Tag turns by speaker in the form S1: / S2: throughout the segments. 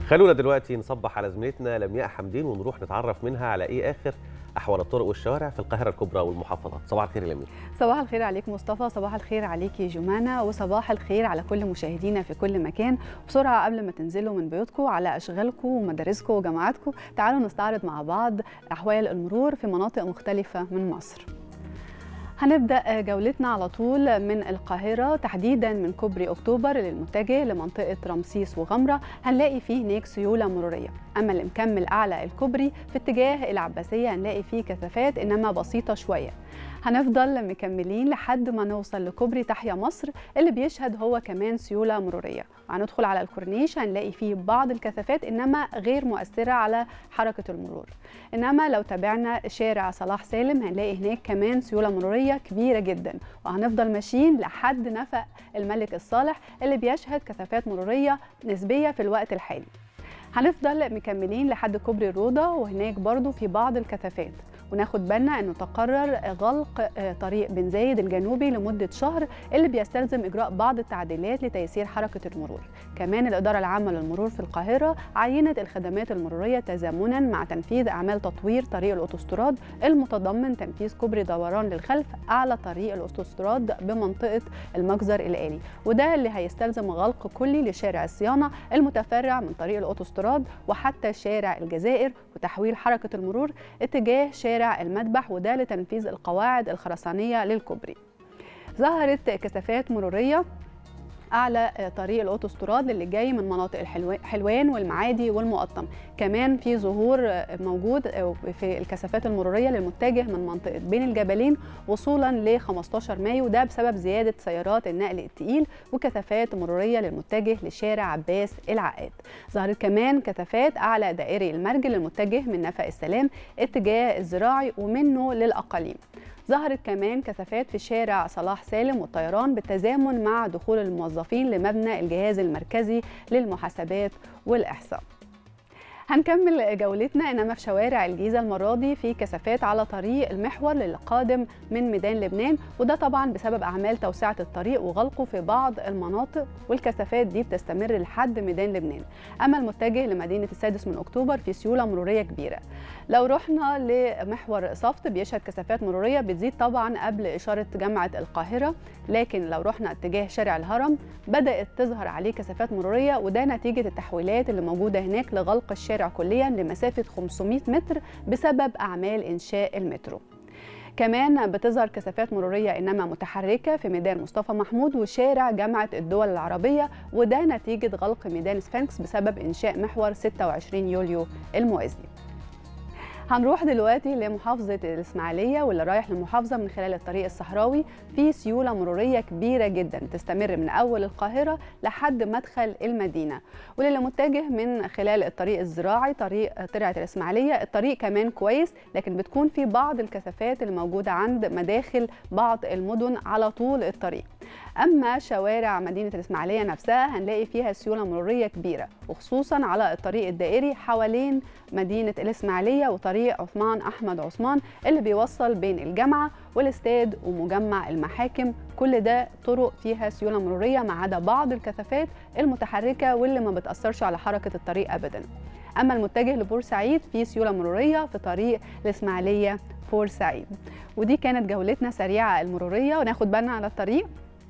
S1: خلونا دلوقتي نصبح على زميلتنا لمياء حمدين ونروح نتعرف منها على ايه اخر احوال الطرق والشوارع في القاهره الكبرى والمحافظات صباح الخير يا لمياء
S2: صباح الخير عليك مصطفى صباح الخير عليك جمانة وصباح الخير على كل مشاهدينا في كل مكان بسرعة قبل ما تنزلوا من بيوتكم على أشغالكم ومدارسكم وجامعاتكم تعالوا نستعرض مع بعض أحوال المرور في مناطق مختلفة من مصر هنبدأ جولتنا على طول من القاهرة تحديدا من كوبري أكتوبر للمتجه لمنطقة رمسيس وغمرة هنلاقي فيه هناك سيولة مرورية أما اللي مكمل أعلى الكوبري في اتجاه العباسية هنلاقي فيه كثافات إنما بسيطة شوية هنفضل مكملين لحد ما نوصل لكوبري تحيا مصر اللي بيشهد هو كمان سيولة مرورية هندخل على الكورنيش هنلاقي فيه بعض الكثافات إنما غير مؤثرة على حركة المرور إنما لو تابعنا شارع صلاح سالم هنلاقي هناك كمان سيولة مرورية كبيرة جدا وهنفضل ماشيين لحد نفق الملك الصالح اللي بيشهد كثافات مرورية نسبية في الوقت الحالي هنفضل مكملين لحد كوبري الروضة وهناك برضو في بعض الكثافات وناخد بالنا انه تقرر غلق طريق بن زايد الجنوبي لمده شهر اللي بيستلزم اجراء بعض التعديلات لتيسير حركه المرور. كمان الاداره العامه للمرور في القاهره عينت الخدمات المروريه تزامنا مع تنفيذ اعمال تطوير طريق الاوتوستراد المتضمن تنفيذ كوبري دوران للخلف اعلى طريق الاوتوستراد بمنطقه المجزر الالي وده اللي هيستلزم غلق كلي لشارع الصيانه المتفرع من طريق الاوتوستراد وحتى شارع الجزائر وتحويل حركه المرور اتجاه شارع شارع المذبح وده لتنفيذ القواعد الخرسانية للكوبري ظهرت كثافات مرورية اعلى طريق الاوتوستراد اللي جاي من مناطق حلوان والمعادي والمقطم كمان في ظهور موجود في الكثافات المروريه للمتجه من منطقه بين الجبلين وصولا ل 15 مايو ده بسبب زياده سيارات النقل الثقيل وكثافات مروريه للمتجه لشارع عباس العقاد ظهرت كمان كثافات اعلى دائري المرج للمتجه من نفق السلام اتجاه الزراعي ومنه للاقاليم ظهرت كمان كثافات في شارع صلاح سالم والطيران بالتزامن مع دخول الموظفين لمبنى الجهاز المركزي للمحاسبات والإحصاء هنكمل جولتنا انما في شوارع الجيزه المره دي في كثافات على طريق المحور للقادم من ميدان لبنان وده طبعا بسبب اعمال توسعه الطريق وغلقه في بعض المناطق والكثافات دي بتستمر لحد ميدان لبنان اما المتجه لمدينه السادس من اكتوبر في سيوله مروريه كبيره لو رحنا لمحور صفت بيشهد كثافات مروريه بتزيد طبعا قبل اشاره جامعه القاهره لكن لو رحنا اتجاه شارع الهرم بدات تظهر عليه كثافات مروريه وده نتيجه التحويلات اللي موجوده هناك لغلق الشارع كليا لمسافه 500 متر بسبب اعمال انشاء المترو كمان بتظهر كثافات مرورية إنما متحركة في ميدان مصطفى محمود وشارع جامعة الدول العربية وده نتيجة غلق ميدان سفنكس بسبب إنشاء محور 26 يوليو الموازي هنروح دلوقتي لمحافظة الإسماعيلية واللي رايح للمحافظة من خلال الطريق الصحراوي في سيولة مرورية كبيرة جدا تستمر من أول القاهرة لحد مدخل المدينة واللي متجه من خلال الطريق الزراعي طريق ترعة الإسماعيلية الطريق كمان كويس لكن بتكون في بعض الكثافات الموجودة عند مداخل بعض المدن على طول الطريق اما شوارع مدينه الاسماعيليه نفسها هنلاقي فيها سيوله مروريه كبيره وخصوصا على الطريق الدائري حوالين مدينه الاسماعيليه وطريق عثمان احمد عثمان اللي بيوصل بين الجامعه والاستاد ومجمع المحاكم كل ده طرق فيها سيوله مروريه ما عدا بعض الكثافات المتحركه واللي ما بتاثرش على حركه الطريق ابدا اما المتجه لبورسعيد في سيوله مروريه في طريق الاسماعيليه بورسعيد ودي كانت جولتنا سريعه المروريه وناخد بالنا على الطريق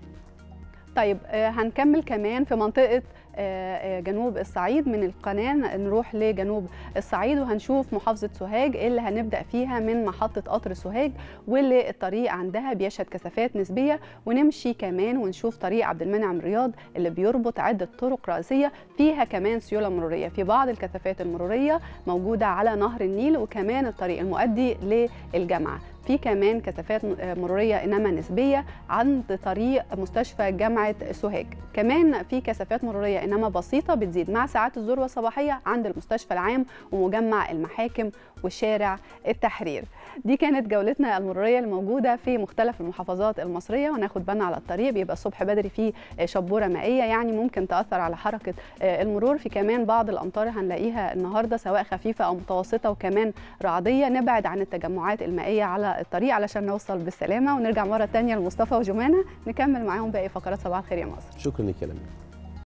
S2: طيب هنكمل كمان في منطقة جنوب الصعيد من القناة نروح لجنوب الصعيد وهنشوف محافظة سوهاج اللي هنبدأ فيها من محطة قطر سوهاج واللي الطريق عندها بيشهد كثافات نسبية ونمشي كمان ونشوف طريق عبد المنعم رياض اللي بيربط عدة طرق رئيسية فيها كمان سيولة مرورية في بعض الكثافات المرورية موجودة على نهر النيل وكمان الطريق المؤدي للجامعة في كمان كثافات مروريه انما نسبيه عند طريق مستشفى جامعه سوهاج كمان في كثافات مروريه انما بسيطه بتزيد مع ساعات الذروه الصباحيه عند المستشفى العام ومجمع المحاكم وشارع التحرير دي كانت جولتنا المروريه الموجوده في مختلف المحافظات المصريه وناخد بالنا على الطريق بيبقى الصبح بدري فيه شبوره مائيه يعني ممكن تاثر على حركه المرور في كمان بعض الامطار هنلاقيها النهارده سواء خفيفه او متوسطه وكمان رعديه نبعد عن التجمعات المائيه على الطريق علشان نوصل بالسلامه ونرجع مره ثانيه لمصطفى وجمانه نكمل معاهم باقي فقرات صباح الخير يا مصر
S1: شكرا لك يا لمياء